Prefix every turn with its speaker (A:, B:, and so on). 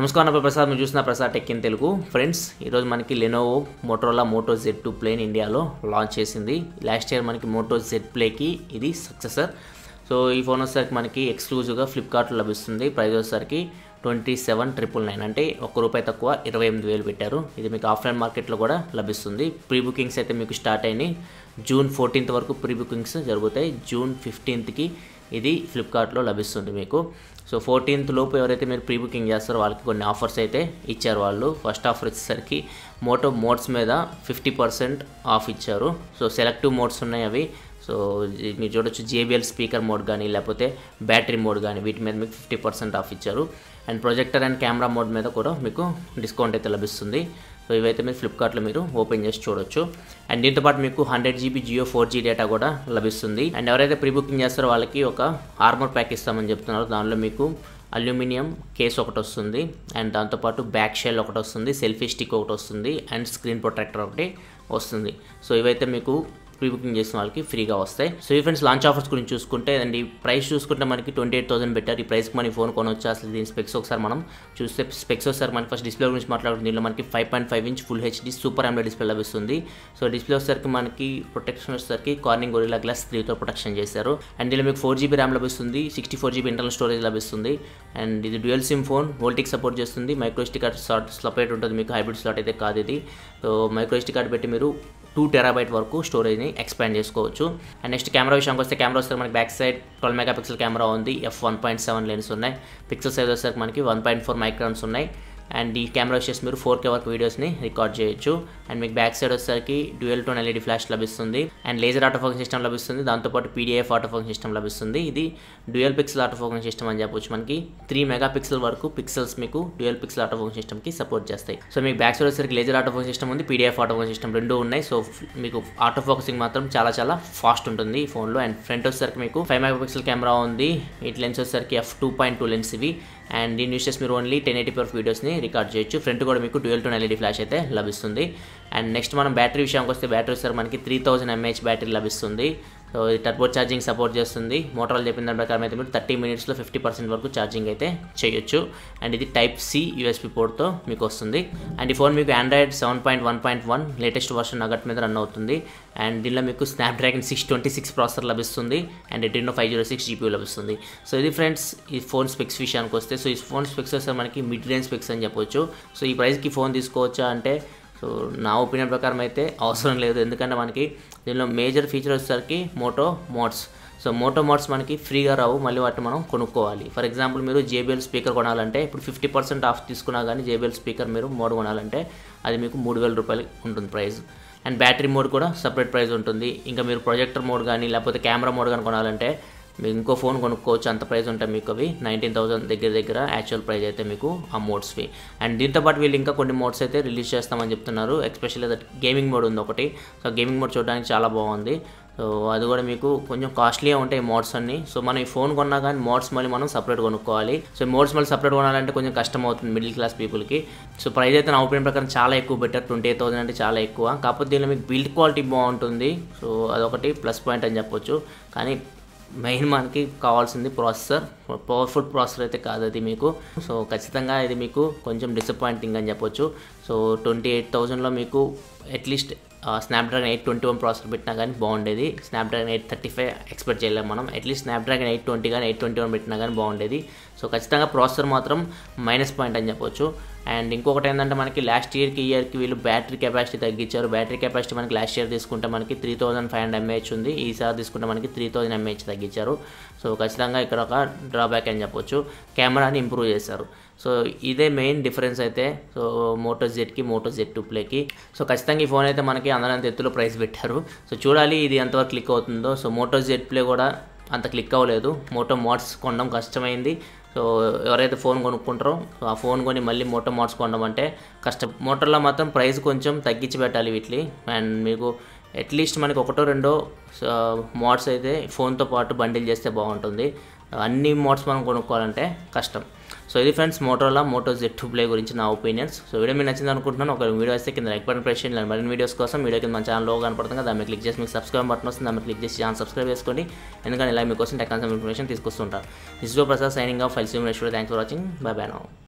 A: నమస్కారం నా పేరు ప్రసాద్ మీరు చూసిన Prasad tech in Telugu friends ఈరోజు మనకి Lenovo Motorola Moto Z two play ఇండియాలో లాంచ్ చేసింది లాస్ట్ ఇయర్ మనకి మోటో జెడ్ ప్లేకి ఇది సక్సెసర్ సో ఈ ఫోన్ వచ్చేసరికి మనకి ఎక్స్క్లూజివ్గా ఫ్లిప్కార్ట్లో లభిస్తుంది ప్రైస్ వచ్చేసరికి ట్వంటీ సెవెన్ ట్రిపుల్ నైన్ అంటే ఒక్క రూపాయి తక్కువ ఇరవై ఎనిమిది వేలు పెట్టారు ఇది మీకు ఆఫ్లైన్ మార్కెట్లో కూడా లభిస్తుంది ప్రీ బుకింగ్స్ అయితే మీకు స్టార్ట్ అయినాయి జూన్ ఫోర్టీన్త్ వరకు ప్రీ బుకింగ్స్ జరుగుతాయి జూన్ ఫిఫ్టీన్త్కి ఇది ఫ్లిప్కార్ట్లో లభిస్తుంది మీకు సో ఫోర్టీన్త్ లోపు ఎవరైతే మీరు ప్రీ బుకింగ్ చేస్తారో వాళ్ళకి కొన్ని ఆఫర్స్ అయితే ఇచ్చారు వాళ్ళు ఫస్ట్ ఆఫర్ వచ్చేసరికి మోటో మోడ్స్ మీద ఫిఫ్టీ పర్సెంట్ ఆఫ్ ఇచ్చారు సో సెలెక్టివ్ మోడ్స్ ఉన్నాయి అవి సో జీ- మీరు చూడొచ్చు జేబిఎల్ స్పీకర్ మోడ్ కానీ లేకపోతే బ్యాటరీ మోడ్ కానీ వీటి మీద మీకు ఫిఫ్టీ పర్సెంట్ ఆఫ్ ఇచ్చారు and projector and camera mod మీద కూడా మీకు డిస్కౌంట్ అయితే లభిస్తుంది సో ఇవైతే మీరు ఫ్లిప్కార్ట్లో మీరు ఓపెన్ చేసి చూడొచ్చు అండ్ దీంతో పాటు మీకు hundred GB Jio four G data కూడా లభిస్తుంది అండ్ ఎవరైతే ప్రీ బుకింగ్ చేస్తారో వాళ్ళకి ఒక ఆర్మర్ ప్యాక్ ఇస్తామని చెప్తున్నారు దానిలో మీకు అల్యూమినియం కేస్ ఒకటి వస్తుంది అండ్ దాంతోపాటు బ్యాక్ షెల్ ఒకటి వస్తుంది సెల్ఫీ స్టిక్ ఒకటి వస్తుంది అండ్ స్క్రీన్ ప్రొటెక్టర్ ఒకటి వస్తుంది సో ఇవైతే మీకు ప్రీ బుకింగ్ చేసిన వాళ్ళకి ఫ్రీగా వస్తాయి సో ఈ ఫ్రెండ్స్ లాంచ్ ఆఫర్స్ గురించి చూసుకుంటే అండ్ ఈ ప్రైస్ చూసుకుంటే మనకి ట్వంటీ ఎయిట్ థౌసండ్ పెట్టారు ఈ ప్రైస్కి మన ఫోన్ కొనొచ్చు అసలు దీని స్పెక్స్ ఒకసారి మనం చూస్తే స్పెక్స్ ఒకసారి మనకి ఫస్ట్ డిస్ప్లే గురించి మాట్లాడుతుంది దీనిలో మనకి five point five inch full HD super AMOLED display లభిస్తుంది సో డిస్ప్లే వచ్చేసరికి మనకి ప్రొటెక్షన్ వచ్చేసరికి కార్నింగ్ గొరిలా గ్లాస్ త్రీతో ప్రొటెక్షన్ చేశారు అండ్ దీనిలో మీకు ఫోర్ జీబీ ర్యామ్ లభిస్తుంది sixty four GB internal storage లభిస్తుంది అండ్ ఇది dual SIM phone VoLTE support చేస్తుంది మైక్రోస్టిక్ కార్డ్ స్లాట్ సపరేట్ ఉంటుంది మీకు హైబ్రిడ్ స్లాట్ అయితే కాదు ఇది సో మైక్రోస్టిక్ కార్డ్ పెట్టి మీరు టూ టెరాబైట్ వరకు స్టోరేజ్ని ఎక్స్పాండ్ చేసుకోవచ్చు అండ్ నెక్స్ట్ కెమెరా విషయానికి వస్తే కెమెరా వస్తే మనకి back side twelve mega pixel camera ఉంది F one point seven lens ఉన్నాయి పిక్సెల్ సైజ్ వచ్చేసరికి మనకి వన్ పాయింట్ ఫోర్ మైక్రాన్స్ ఉన్నాయి అండ్ ఈ కెమెరా వచ్చేసి మీరు ఫోర్ కే వరకు వీడియోస్ని రికార్డ్ చేయొచ్చు అండ్ మీకు బ్యాక్ సైడ్ వచ్చేసరికి డ్యూయల్ టోన్ ఎల్ఈడి ఫ్లాష్ లభిస్తుంది and laser auto focus system లభిస్తుంది దాంతోపాటు పీడిఎఫ్ ఆటో ఫోకస్ సిస్టమ్ లభిస్తుంది ఇది dual pixel auto focus system అని చెప్పొచ్చు మనకి త్రీ మెగా పిక్సెల్ వరకు పిక్సెల్స్ మీకు డ్యూయల్ పిక్సెల్ ఆటో ఫోకస్ సిస్టమ్కి సపోర్ట్ చేస్తాయి సో మీకు బ్యాక్ సైడ్ వచ్చేసరికి లేజర్ ఆటో ఫోకస్ సిస్టమ్ ఉంది పీడిఎఫ్ ఆటో ఫోకస్ సిస్టమ్ రెండు ఉన్నాయి సో మీకు ఆటో ఫోకసింగ్ మాత్రం చాలా చాలా ఫాస్ట్ ఉంటుంది ఈ ఫోన్లో అండ్ ఫ్రంట్ వచ్చేసరికి మీకు ఫైవ్ మెగా పిక్సెల్ కెమెరా ఉంది ఇట్ లెన్స్ వచ్చేసరికి F two point two lens ఇవి అండ్ దీని యూస్ చేసి మీరు ఓన్లీ టెన్ ఎయిటీ పర్ వీడియోస్ని రికార్డ్ చేయొచ్చు ఫ్రంట్ కూడా మీకు డ్యూయల్ టోన్ ఎల్ఈడి ఫ్లాష్ అయితే లభిస్తుంది అండ్ నెక్స్ట్ మనం బ్యాటరీ విషయానికి వస్తే బ్యాటరీ వచ్చేసరికి మనకి త్రీ థౌసండ్ ఎంఏహెచ్ బ్యాటరీ లభిస్తుంది సో ఇది టర్బో ఛార్జింగ్ సపోర్ట్ చేస్తుంది మోటార్లు చెప్పిన దాని ప్రకారం అయితే మీరు థర్టీ మినిట్స్లో ఫిఫ్టీ పర్సెంట్ వరకు ఛార్జింగ్ అయితే చేయొచ్చు అండ్ ఇది టైప్ సి యూఎస్పి పోర్ట్తో మీకు వస్తుంది అండ్ ఈ ఫోన్ మీకు Android seven point one point one latest version Nougat మీద రన్ అవుతుంది అండ్ దీనిలో మీకు Snapdragon six twenty six processor లభిస్తుంది and Adreno five zero six GP లభిస్తుంది సో ఇది ఫ్రెండ్స్ ఈ ఫోన్ స్పెక్స్ విషయానికి వస్తే సో ఈ ఫోన్ స్పెక్స్ వస్తే మనకి మిడ్ రేంజ్ స్పెక్స్ అని చెప్పొచ్చు సో ఈ ప్రైస్కి ఫోన్ తీసుకోవచ్చా అంటే సో నా ఒపీనియన్ ప్రకారం అయితే అవసరం లేదు ఎందుకంటే మనకి దీనిలో మేజర్ ఫీచర్ వచ్చేసరికి Moto mods so Moto mods మనకి ఫ్రీగా రావు మళ్ళీ వాటిని మనం కొనుక్కోవాలి ఫర్ ఎగ్జాంపుల్ మీరు జేబిఎల్ స్పీకర్ కొనాలంటే ఇప్పుడు ఫిఫ్టీ పర్సెంట్ ఆఫ్ తీసుకున్నా కానీ జేబిఎల్ స్పీకర్ మీరు మోడ్ కొనాలంటే అది మీకు మూడు వేల రూపాయలు ఉంటుంది ప్రైస్ అండ్ బ్యాటరీ మోడ్ కూడా సపరేట్ ప్రైస్ ఉంటుంది ఇంకా మీరు ప్రొజెక్టర్ మోడ్ కానీ లేకపోతే కెమెరా మోడ్ కానీ కొనాలంటే మీరు ఇంకో ఫోన్ కొనుక్కోవచ్చు అంత ప్రైస్ ఉంటాయి మీకు అవి నైన్టీన్ థౌసండ్ దగ్గర దగ్గర యాక్చువల్ ప్రైస్ అయితే మీకు ఆ మోడ్స్వి అండ్ దీంతో పాటు వీళ్ళు ఇంకా కొన్ని మోడ్స్ అయితే రిలీజ్ చేస్తామని చెప్తున్నారు ఎస్పెషల్లీ దట్ గేమింగ్ మోడ్ ఉంది ఒకటి సో గేమింగ్ మోడ్ చూడడానికి చాలా బాగుంది సో అది కూడా మీకు కొంచెం కాస్ట్లీగా ఉంటాయి మోడ్స్ అన్ని సో మనం ఈ ఫోన్ కొన్నా కానీ మోడ్స్ మళ్ళీ మనం సపరేట్ కొనుక్కోవాలి సో మోడ్స్ మళ్ళీ సపరేట్ కొనాలంటే కొంచెం కష్టం అవుతుంది మిడిల్ క్లాస్ పీపుల్కి సో ప్రైస్ అయితే నా ఒపీనియన్ ప్రకారం చాలా ఎక్కువ బెటర్ ట్వంటీ ఎయిట్ థౌసండ్ అంటే చాలా ఎక్కువ కాకపోతే దీనిలో మీకు బిల్డ్ క్వాలిటీ బాగుంటుంది సో అదొకటి ప్లస్ పాయింట్ అని చెప్పొచ్చు కానీ మెయిన్ మనకి కావాల్సింది ప్రాసెసర్ పవర్ఫుల్ ప్రాసెసర్ అయితే కాదు అది మీకు సో ఖచ్చితంగా ఇది మీకు కొంచెం డిసప్పాయింటింగ్ అని చెప్పొచ్చు సో ట్వంటీ ఎయిట్ థౌజండ్లో మీకు at least snapdragon eight twenty one processor పెట్టినా కానీ బాగుండేది snapdragon eight thirty five expect చేయలేము మనం అట్లీస్ట్ స్నాప్డ్రాగన్ ఎయిట్ ట్వంటీ కానీ ఎయిట్ ట్వంటీ వన్ పెట్టినా కానీ బాగుండేది సో ఖచ్చితంగా ప్రాసెసర్ మాత్రం మైనస్ పాయింట్ అని చెప్పొచ్చు అండ్ ఇంకొకటి ఏంటంటే మనకి లాస్ట్ ఇయర్కి ఇయర్కి వీళ్ళు బ్యాటరీ కెపాసిటీ తగ్గించారు బ్యాటరీ కెపాసిటీ మనకి లాస్ట్ ఇయర్ తీసుకుంటే మనకి three thousand five hundred mAh ఉంది ఈసారి తీసుకుంటే మనకి త్రీ థౌసండ్ ఎంఏహెచ్ తగ్గించారు సో ఖచ్చితంగా ఇక్కడ ఒక డ్రాబ్యాక్ అని చెప్పొచ్చు కెమెరాని ఇంప్రూవ్ చేశారు సో ఇదే మెయిన్ డిఫరెన్స్ అయితే సో మోటో జెడ్కి మోటో జెడ్ టూ ప్లేకి సో ఖచ్చితంగా ఈ ఫోన్ అయితే మనకి అందరంత ఎత్తులో ప్రైస్ పెట్టారు సో చూడాలి ఇది ఎంతవరకు క్లిక్ అవుతుందో సో మోటో జెడ్ ప్లే కూడా అంత క్లిక్ అవ్వలేదు మోటో మోడ్స్ కొనడం కష్టమైంది సో ఎవరైతే ఫోన్ కొనుక్కుంటారో సో ఆ ఫోన్ కొని మళ్ళీ మోటో మోడ్స్ కొనడం అంటే కష్టం మోటార్లో మాత్రం ప్రైస్ కొంచెం తగ్గించి పెట్టాలి వీటిని అండ్ మీకు అట్లీస్ట్ మనకి ఒకటో రెండో మోడ్స్ అయితే ఫోన్తో పాటు బండిల్ చేస్తే బాగుంటుంది అన్ని మోడ్స్ మనం కొనుక్కోవాలంటే కష్టం సో ఇది ఫ్రెండ్స్ మోటోలా మోటో జెడ్ టూ ప్లే గురించి నా ఒపీనియన్స్ సో వీడియో మీకు నచ్చింది అనుకుంటున్నాను ఒక వీడియో వస్తే కింద లైక్ బటన్ ప్రెస్ చేయండి ఇలాంటి మరిన్ని వీడియోస్ కోసం వీడియో కింద మన ఛానల్లో కనపడుతుంది కదా దాన్ని క్లిక్ చేసి మీకు సబ్స్క్రైబ్ బటన్ వస్తుంది దాన్ని క్లిక్ చేసి ఛానల్ సబ్స్క్రైబ్ చేసుకోండి ఎందుకంటే ఇలా మీకోసం టెక్నాలజీ ఇన్ఫర్మేషన్ తీసుకొస్తుంటారు దిస్ ప్రసాద్ సైనింగ్ ఆఫ్ ఫైల్ సిమ్ thanks for watching bye bye now